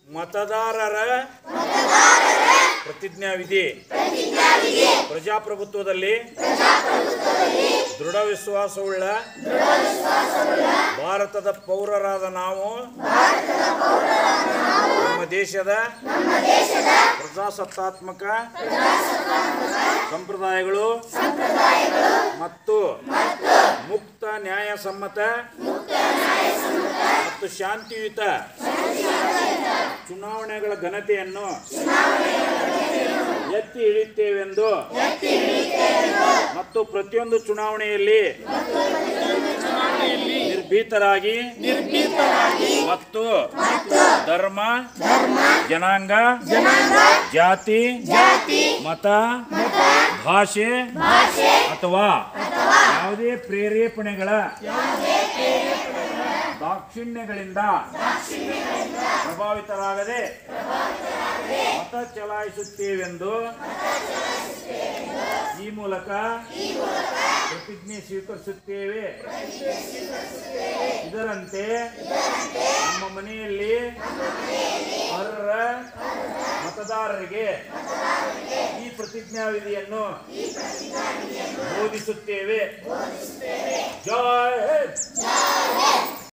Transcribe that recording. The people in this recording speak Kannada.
ಮತದಾರರ ಪ್ರತಿಜ್ಞಾವಿಧಿ ಪ್ರಜಾಪ್ರಭುತ್ವದಲ್ಲಿ ದೃಢ ವಿಶ್ವಾಸವುಳ್ಳ ಭಾರತದ ಪೌರರಾದ ನಾವು ನಮ್ಮ ದೇಶದ ಪ್ರಜಾಸತ್ತಾತ್ಮಕ ಸಂಪ್ರದಾಯಗಳು ಮತ್ತು ಮುಕ್ತ ನ್ಯಾಯಸಮ್ಮತ ಮತ್ತು ಶಾಂತಿಯುತ ಚುನಾವಣೆಗಳ ಘನತೆಯನ್ನು ಎತ್ತಿ ಹಿಡಿಯುತ್ತೇವೆಂದು ಮತ್ತು ಪ್ರತಿಯೊಂದು ಚುನಾವಣೆಯಲ್ಲಿ ನಿರ್ಭೀತರಾಗಿ ಮತ್ತು ಧರ್ಮ ಜನಾಂಗ ಜಾತಿ ಮತ ಭಾಷೆ ಅಥವಾ ಯಾವುದೇ ಪ್ರೇರೇಪಣೆಗಳ ದಾಕ್ಷಿಣ್ಯಗಳಿಂದ ಪ್ರಭಾವಿತರಾಗದೆ ಮತ ಚಲಾಯಿಸುತ್ತೇವೆಂದು ಈ ಮೂಲಕ ಪ್ರತಿಜ್ಞೆ ಸ್ವೀಕರಿಸುತ್ತೇವೆ ಇದರಂತೆ ನಮ್ಮ ಮನೆಯಲ್ಲಿ ಅರ್ಹ ಮತದಾರರಿಗೆ ಈ ಪ್ರತಿಜ್ಞಾವಿಧಿಯನ್ನು ಬೋಧಿಸುತ್ತೇವೆ ಜೈ ಹಿಂದ್